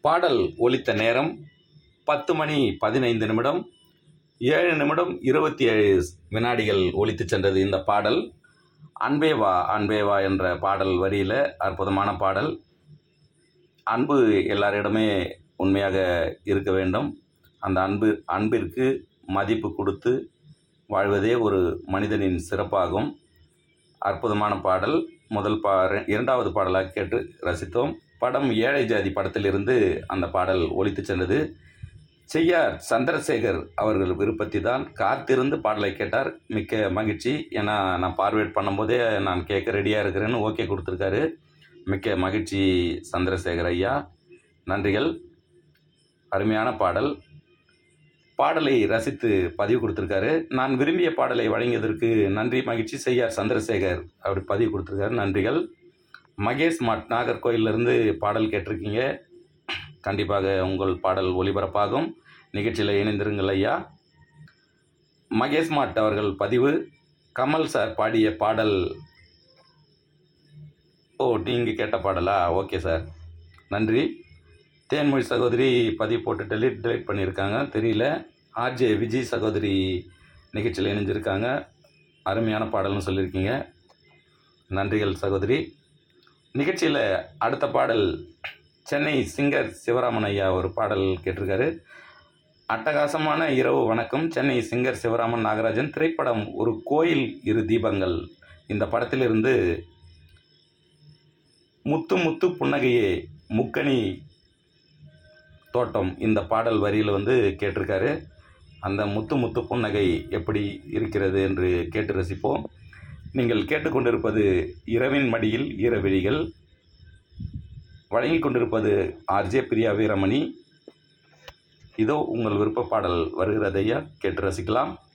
பாடல் ஒலித்த நேரம் பத்து மணி பதினைந்து நிமிடம் ஏழு நிமிடம் இருபத்தி ஏழு வினாடிகள் ஒலித்து சென்றது இந்த பாடல் அன்பே வா அன்பே வா என்ற பாடல் வரியில் அற்புதமான பாடல் அன்பு எல்லாரிடமே உண்மையாக இருக்க வேண்டும் அந்த அன்பு அன்பிற்கு மதிப்பு கொடுத்து வாழ்வதே ஒரு மனிதனின் சிறப்பாகும் அற்புதமான பாடல் முதல் பா இரண்டாவது பாடலாக கேட்டு ரசித்தோம் படம் ஏழை ஜாதி படத்திலிருந்து அந்த பாடல் ஒலித்து சென்றது செய்யார் சந்திரசேகர் அவர்கள் விருப்பத்தை தான் காத்திருந்து பாடலை கேட்டார் மிக்க மகிழ்ச்சி ஏன்னா நான் பார்வேட் பண்ணும்போதே நான் கேட்க ரெடியாக இருக்கிறேன்னு ஓகே கொடுத்துருக்காரு மிக்க மகிழ்ச்சி சந்திரசேகர் ஐயா நன்றிகள் அருமையான பாடல் பாடலை ரசித்து பதிவு கொடுத்துருக்காரு நான் விரும்பிய பாடலை வழங்கியதற்கு நன்றி மகிழ்ச்சி செய்யார் சந்திரசேகர் அப்படி பதிவு கொடுத்துருக்காரு நன்றிகள் மகேஷ் மாட் நாகர்கோயிலிருந்து பாடல் கேட்டிருக்கீங்க கண்டிப்பாக உங்கள் பாடல் ஒளிபரப்பாகும் நிகழ்ச்சியில் இணைந்திருங்கள் ஐயா மகேஷ் மாட் அவர்கள் பதிவு கமல் சார் பாடிய பாடல் ஓ நீங்கள் கேட்ட பாடலா ஓகே சார் நன்றி தேன்மொழி சகோதரி பதிவு போட்டு டெலிட் டெலிட் பண்ணியிருக்காங்க தெரியல ஆர்ஜே விஜய் சகோதரி நிகழ்ச்சியில் இணைஞ்சிருக்காங்க அருமையான பாடல்னு சொல்லியிருக்கீங்க நன்றிகள் சகோதரி நிகழ்ச்சியில் அடுத்த பாடல் சென்னை சிங்கர் சிவராமன் ஐயா ஒரு பாடல் கேட்டிருக்காரு அட்டகாசமான இரவு வணக்கம் சென்னை சிங்கர் சிவராமன் நாகராஜன் திரைப்படம் ஒரு கோயில் இரு தீபங்கள் இந்த படத்திலிருந்து முத்து முத்து புன்னகையே முக்கணி தோட்டம் இந்த பாடல் வரியில் வந்து கேட்டிருக்காரு அந்த முத்து முத்து புன்னகை எப்படி இருக்கிறது என்று கேட்டு ரசிப்போம் நீங்கள் கேட்டுக்கொண்டிருப்பது இரவின் மடியில் ஈரவிழிகள் வழங்கிக் கொண்டிருப்பது ஆர்ஜே பிரியா வீரமணி இதோ உங்கள் விருப்ப பாடல் வருகிறதையா கேட்டு ரசிக்கலாம்